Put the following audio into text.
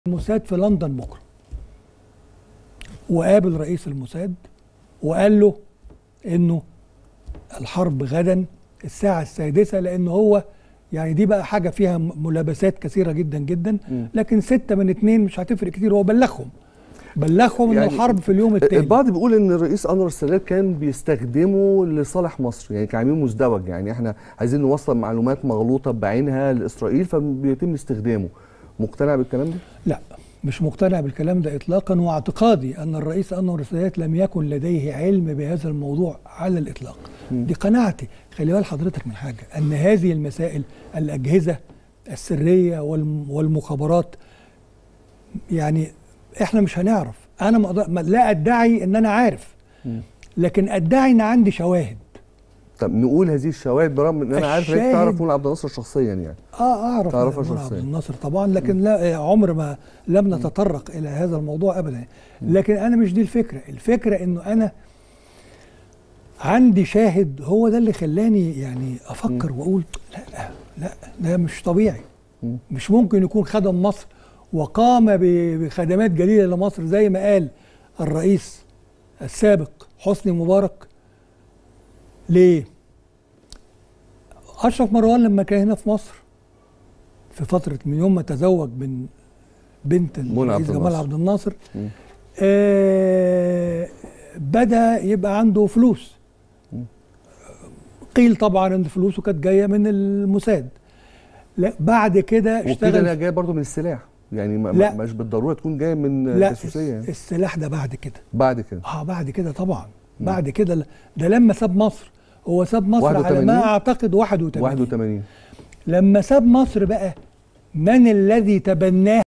الموساد في لندن بكره وقابل رئيس الموساد وقال له انه الحرب غدا الساعه السادسه لان هو يعني دي بقى حاجه فيها ملابسات كثيره جدا جدا لكن ستة من اتنين مش هتفرق كتير هو بلغهم بلغهم انه يعني حرب في اليوم التاني البعض بيقول ان الرئيس انور السادات كان بيستخدمه لصالح مصر يعني كعميل مزدوج يعني احنا عايزين نوصل معلومات مغلوطه بعينها لاسرائيل فبيتم استخدامه مقتنع بالكلام ده؟ لا مش مقتنع بالكلام ده اطلاقا واعتقادي ان الرئيس انور السادات لم يكن لديه علم بهذا الموضوع على الاطلاق م. دي قناعتي خلي بال حضرتك من حاجه ان هذه المسائل الاجهزه السريه والم- والمخابرات يعني احنا مش هنعرف انا ما أقدر- ما- لا ادعي ان انا عارف م. لكن ادعي ان عندي شواهد طب نقول هذه الشواهد برغم ان انا عارف انك الشاهد- تعرف مولى عبد الناصر شخصيا يعني اه اعرف تعرفها منى عبد شخصياً. الناصر طبعا لكن لا عمر ما لم نتطرق الى هذا الموضوع ابدا لكن انا مش دي الفكره الفكره انه انا عندي شاهد هو ده اللي خلاني يعني افكر واقول لا لا ده مش طبيعي مم. مش ممكن يكون خدم مصر وقام ب- بخدمات جليله لمصر زي ما قال الرئيس السابق حسني مبارك ليه؟ اشرف مروان لما كان هنا في مصر في فتره من يوم ما تزوج من بنت منى الرئيس عبد جمال الناصر. عبد الناصر مم. آه بدا يبقى عنده فلوس مم. قيل طبعا ان فلوسه كانت جايه من الموساد لا بعد كده وكده اشتغل انها جايه برضه من السلاح يعني ما لا. مش بالضروره تكون جايه من لا جاسوسيه يعني. السلاح ده بعد كده بعد كده اه بعد كده طبعا بعد كده ده لما ساب مصر هو ساب مصر على 81 ما اعتقد 81 81 لما ساب مصر بقى من الذي تبناه